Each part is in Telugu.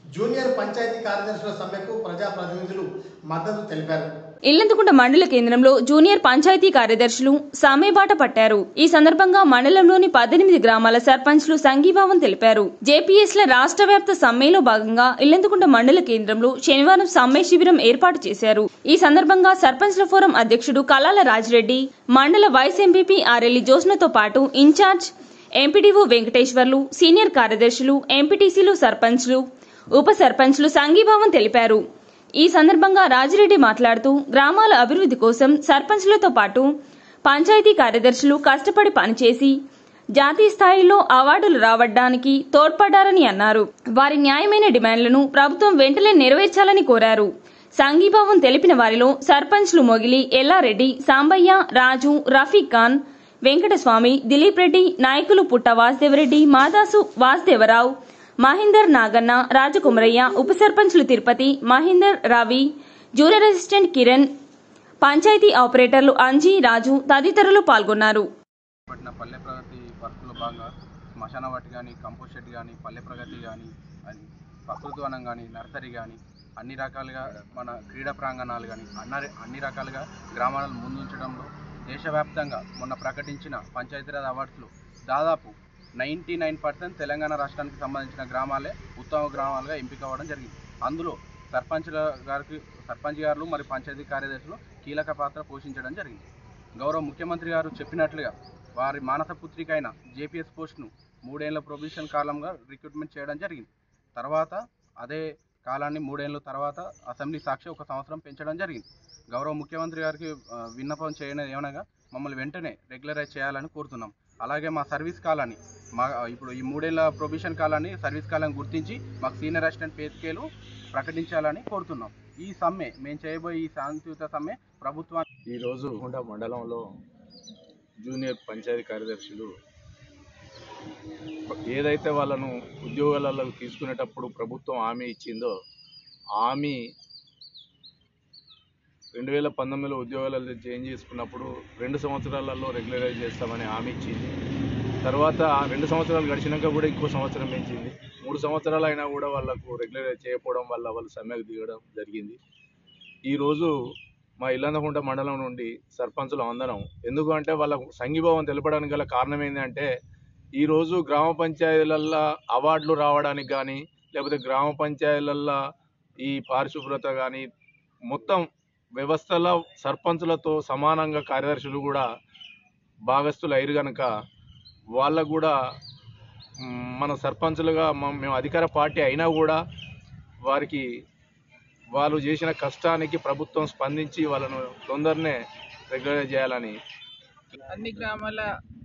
జూనియర్ పంచాయతీ కార్యదర్శుల సమ్మెకు ప్రజాప్రతినిధులు మద్దతు తెలిపారు ఇల్లంతకుంట మండల కేంద్రంలో జూనియర్ పంచాయతీ కార్యదర్శులు సమ్మెబాట పట్టారు ఈ సందర్భంగా మండలంలోని పద్దెనిమిది గ్రామాల సర్పంచ్లు సంఘీభావం తెలిపారు జేపీఎస్ల రాష్ట్ర వ్యాప్త సమ్మెలో భాగంగా ఇల్లంతకుంట మండల కేంద్రంలో శనివారం సమ్మె శిబిరం ఏర్పాటు చేశారు ఈ సందర్భంగా సర్పంచ్ల ఫోరం అధ్యక్షుడు కలాల రాజిరెడ్డి మండల వైస్ ఎంపీపీ ఆరెల్లి జోస్నతో పాటు ఇన్ఛార్జ్ ఎంపీడీఓ వెంకటేశ్వర్లు సీనియర్ కార్యదర్శులు ఎంపీటీసీలు సర్పంచ్లు ఉప సర్పంచ్లు సంఘీభావం తెలిపారు ఈ సందర్భంగా రాజిరెడ్డి మాట్లాడుతూ గ్రామాల అభివృద్ధి కోసం సర్పంచ్లతో పాటు పంచాయతీ కార్యదర్శులు కష్టపడి పనిచేసి జాతీయ స్థాయిలో అవార్డులు రావడానికి తోడ్పడ్డారని అన్నారు వారి న్యాయమైన డిమాండ్లను ప్రభుత్వం వెంటనే నెరవేర్చాలని కోరారు సంఘీభావం తెలిపిన వారిలో సర్పంచ్లు మొగిలి ఎల్లారెడ్డి సాంబయ్య రాజు రఫీక్ ఖాన్ వెంకటస్వామి దిలీప్ రెడ్డి నాయకులు పుట్ట వాసుదేవరెడ్డి మాదాసు వాసుదేవరావు మహేందర్ నాగన్న రాజకుమరయ్య ఉప సర్పంచ్లు తిరుపతి మహేందర్ రవి జూనియర్ అసిస్టెంట్ కిరణ్ పంచాయతీ ఆపరేటర్లు అంజీ రాజు తదితరులు పాల్గొన్నారు పట్టిన పల్లె ప్రగతి వర్క్లో భాగంగా శ్మశాన వాటి కానీ కంపోస్ట్ షెడ్ కానీ పల్లె ప్రగతి కానీ అది ప్రకృతి వనం కానీ నర్సరీ కానీ అన్ని రకాలుగా మన క్రీడా ప్రాంగణాలు కానీ అన్న అన్ని రకాలుగా గ్రామాలను ముందుంచడంలో దేశవ్యాప్తంగా మొన్న ప్రకటించిన పంచాయతీరాజ్ అవార్డ్స్లో దాదాపు నైంటీ నైన్ పర్సెంట్ తెలంగాణ రాష్ట్రానికి సంబంధించిన గ్రామాలే ఉత్తమ గ్రామాలుగా ఎంపిక అవ్వడం జరిగింది అందులో సర్పంచ్ల గారికి సర్పంచ్ గారు మరి పంచాయతీ కార్యదర్శులు కీలక పాత్ర పోషించడం జరిగింది గౌరవ ముఖ్యమంత్రి గారు చెప్పినట్లుగా వారి మానస పుత్రిక అయిన జేపీఎస్ పోస్ట్ను మూడేళ్ల ప్రొబిషన్ కాలంగా రిక్రూట్మెంట్ చేయడం జరిగింది తర్వాత అదే కాలాన్ని మూడేళ్ల తర్వాత అసెంబ్లీ సాక్షి ఒక సంవత్సరం పెంచడం జరిగింది గౌరవ ముఖ్యమంత్రి గారికి ఆ, విన్నపం చేయనది ఏమనగా మమ్మల్ని వెంటనే రెగ్యులరైజ్ చేయాలని కోరుతున్నాం అలాగే మా సర్వీస్ కాలాన్ని మా ఇప్పుడు ఈ మూడేళ్ల ప్రొబిషన్ కాలాన్ని సర్వీస్ కాలాన్ని గుర్తించి మాకు సీనియర్ అసిస్టెంట్ పే స్కేలు ప్రకటించాలని కోరుతున్నాం ఈ సమ్మె మేము చేయబోయే ఈ శాంతియుత సమ్మె ప్రభుత్వానికి ఈరోజు హుండ మండలంలో జూనియర్ పంచాయతీ కార్యదర్శులు ఏదైతే వాళ్ళను ఉద్యోగాలలో తీసుకునేటప్పుడు ప్రభుత్వం హామీ ఇచ్చిందో ఆ హామీ రెండు వేల పంతొమ్మిదిలో ఉద్యోగాలలో చేంజ్ చేసుకున్నప్పుడు రెండు సంవత్సరాలలో రెగ్యులరైజ్ చేస్తామని హామీ ఇచ్చింది తర్వాత రెండు సంవత్సరాలు గడిచినాక కూడా ఇంకో సంవత్సరం పెంచింది మూడు సంవత్సరాలు అయినా కూడా వాళ్ళకు రెగ్యులరైజ్ చేయకపోవడం వల్ల వాళ్ళు సమ్మెకు దిగడం జరిగింది ఈరోజు మా ఇల్లందకుంట మండలం నుండి సర్పంచులు అందరం ఎందుకు అంటే వాళ్ళకు సంఘీభావం తెలపడానికి గల కారణం ఏంటంటే ఈరోజు గ్రామ పంచాయతీలల్లో అవార్డులు రావడానికి కానీ లేకపోతే గ్రామ పంచాయతీలల్లో ఈ పారిశుభ్రత కానీ మొత్తం వ్యవస్థలో సర్పంచులతో సమానంగా కార్యదర్శులు కూడా భాగస్థులు అయ్యారు కనుక వాళ్ళకు కూడా మ్, మన సర్పంచులుగా మ- మేము అధికార పార్టీ అయినా కూడా వారికి వాళ్ళు చేసిన కష్టానికి ప్రభుత్వం స్పందించి వాళ్ళను తొందరనే రెగ్యులరైజ్ చేయాలని అన్ని గ్రామాల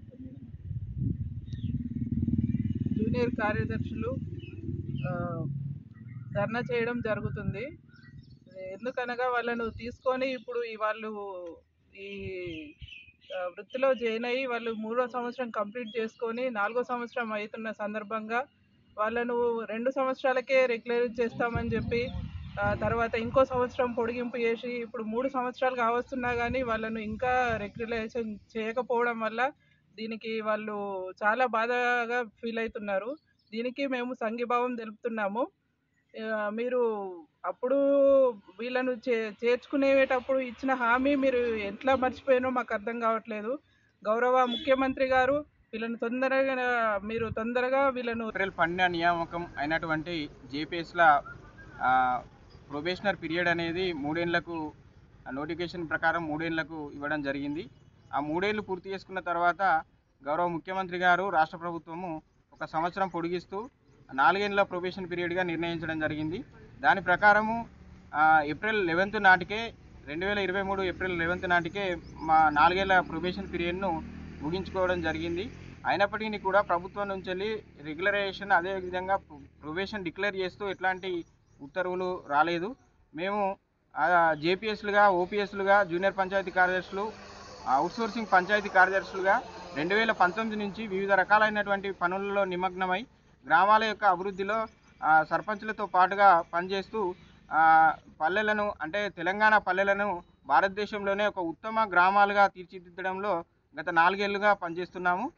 జూనియర్ కార్యదర్శులు ఆ, ధర్నా చేయడం జరుగుతుంది ఎందుకనగా వాళ్ళను తీసుకొని ఇప్పుడు ఈ వాళ్ళు ఈ ఆ, వృత్తిలో జాయిన్ అయ్యి వాళ్ళు మూడో సంవత్సరం కంప్లీట్ చేసుకొని నాలుగో సంవత్సరం అవుతున్న సందర్భంగా వాళ్ళను రెండు సంవత్సరాలకే రెగ్యులరైజ్ చేస్తామని చెప్పి ఆ, తర్వాత ఇంకో సంవత్సరం పొడిగింపు చేసి ఇప్పుడు మూడు సంవత్సరాలు కావస్తున్నా కానీ వాళ్ళను ఇంకా రెగ్యులైజేషన్ చేయకపోవడం వల్ల దీనికి వాళ్ళు చాలా బాధగా ఫీల్ అవుతున్నారు దీనికి మేము సంఘీభావం తెలుపుతున్నాము ఆ, మీరు అప్పుడు వీళ్ళను చే చేర్చుకునేటప్పుడు ఇచ్చిన హామీ మీరు ఎట్లా మర్చిపోయినో మాకు అర్థం కావట్లేదు గౌరవ ముఖ్యమంత్రి గారు వీళ్ళని తొందరగా మీరు తొందరగా వీళ్ళను ఏప్రిల్ పన్నెండు నియామకం అయినటువంటి జేపీఎస్ల ప్రొబేషనర్ పీరియడ్ అనేది మూడేళ్లకు నోటిఫికేషన్ ప్రకారం మూడేళ్లకు ఇవ్వడం జరిగింది ఆ మూడేళ్లు పూర్తి చేసుకున్న తర్వాత గౌరవ ముఖ్యమంత్రి గారు రాష్ట్ర ప్రభుత్వము ఒక సంవత్సరం పొడిగిస్తూ నాలుగేళ్ల ప్రొబేషన్ పీరియడ్గా నిర్ణయించడం జరిగింది దాని ప్రకారము ఆ, ఏప్రిల్ లెవెన్త్ నాటికే రెండు వేల ఇరవై మూడు ఏప్రిల్ లెవెన్త్ నాటికే మా నాలుగేళ్ల ప్రొబేషన్ పీరియడ్ను ముగించుకోవడం జరిగింది అయినప్పటికీ కూడా ప్రభుత్వం నుంచి వెళ్ళి రెగ్యులరైజేషన్ అదేవిధంగా ప్రొబేషన్ డిక్లేర్ చేస్తూ ఎట్లాంటి ఉత్తర్వులు రాలేదు మేము జేపీఎస్లుగా ఓపీఎస్లుగా జూనియర్ పంచాయతీ కార్యదర్శులు అవుట్సోర్సింగ్ పంచాయతీ కార్యదర్శులుగా రెండు వేల పంతొమ్మిది నుంచి వివిధ రకాలైనటువంటి పనులలో నిమగ్నమై గ్రామాల యొక్క అభివృద్ధిలో ఆ, సర్పంచులతో పాటుగా పనిచేస్తూ ఆ, పల్లెలను అంటే తెలంగాణ పల్లెలను భారతదేశంలోనే ఒక ఉత్తమ గ్రామాలుగా తీర్చిదిద్దడంలో గత నాలుగేళ్లుగా పనిచేస్తున్నాము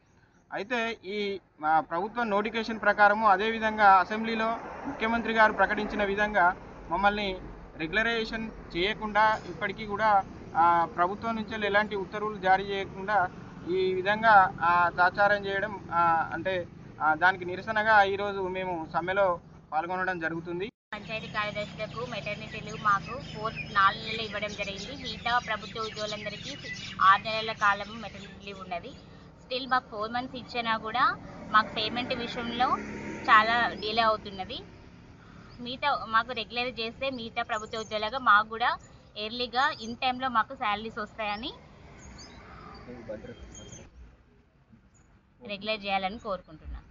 అయితే ఈ మా ప్రభుత్వ నోటిఫికేషన్ ప్రకారము అదేవిధంగా అసెంబ్లీలో ముఖ్యమంత్రి గారు ప్రకటించిన విధంగా మమ్మల్ని రెగ్యులరైజేషన్ చేయకుండా ఇప్పటికీ కూడా ఆ, ప్రభుత్వం నుంచి ఎలాంటి ఉత్తర్వులు జారీ చేయకుండా ఈ విధంగా ఆ, తాచారం చేయడం ఆ, అంటే ఆ, దానికి నిరసనగా ఈరోజు మేము సమ్మెలో పాల్గొనడం జరుగుతుంది పంచాయతీ కార్యదర్శులకు మెటర్నిటీ లీవ్ మాకు ఫోర్ నాలుగు నెలలు ఇవ్వడం జరిగింది మిగతా ప్రభుత్వ ఉద్యోగులందరికీ ఆరు నెలల కాలం మెటర్నిటీ లీవ్ ఉన్నది స్టిల్ మాకు ఫోర్ మంత్స్ ఇచ్చినా కూడా మాకు పేమెంట్ విషయంలో చాలా డిలే అవుతున్నది మిగతా మాకు రెగ్యులర్ చేస్తే మిగతా ప్రభుత్వ ఉద్యోగులుగా మాకు కూడా ఎర్లీగా ఇన్ టైంలో మాకు శాలరీస్ వస్తాయని రెగ్యులర్ చేయాలని కోరుకుంటున్నాను